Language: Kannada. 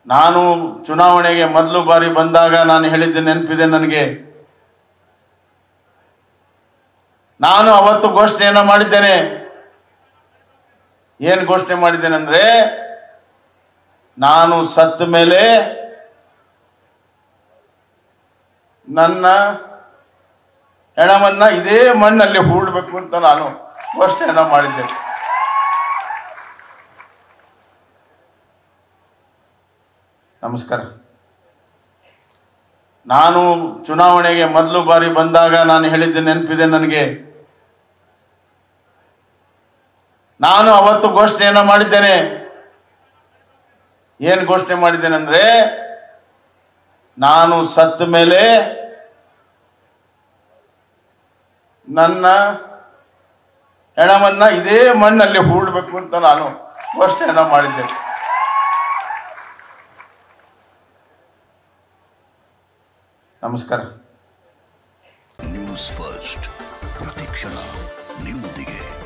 ನಾನು ಚುನಾವಣೆಗೆ ಮೊದಲು ಬಾರಿ ಬಂದಾಗ ನಾನು ಹೇಳಿದ್ದೆ ನೆನಪಿದೆ ನನಗೆ ನಾನು ಅವತ್ತು ಘೋಷಣೆಯನ್ನ ಮಾಡಿದ್ದೇನೆ ಏನು ಘೋಷಣೆ ಮಾಡಿದ್ದೇನೆ ಅಂದ್ರೆ ನಾನು ಸತ್ತ ಮೇಲೆ ನನ್ನ ಹೆಣವನ್ನ ಇದೇ ಮಣ್ಣಲ್ಲಿ ಹೂಡಬೇಕು ಅಂತ ನಾನು ಘೋಷಣೆಯನ್ನ ಮಾಡಿದ್ದೆ ನಮಸ್ಕಾರ ನಾನು ಚುನಾವಣೆಗೆ ಮೊದಲು ಬಾರಿ ಬಂದಾಗ ನಾನು ಹೇಳಿದ್ದೆ ನೆನಪಿದೆ ನನಗೆ ನಾನು ಅವತ್ತು ಘೋಷಣೆಯನ್ನ ಮಾಡಿದ್ದೇನೆ ಏನು ಘೋಷಣೆ ಮಾಡಿದ್ದೇನೆ ಅಂದ್ರೆ ನಾನು ಸತ್ತ ಮೇಲೆ ನನ್ನ ಹೆಣವನ್ನ ಇದೇ ಮಣ್ಣಲ್ಲಿ ಹೂಡಬೇಕು ಅಂತ ನಾನು ಘೋಷಣೆಯನ್ನ ಮಾಡಿದ್ದೆ ನಮಸ್ಕಾರ ನ್ಯೂಸ್ ಫಸ್ಟ್ ಪ್ರತಿಕ್ಷಣ ನಿಮ್ಮೊಂದಿಗೆ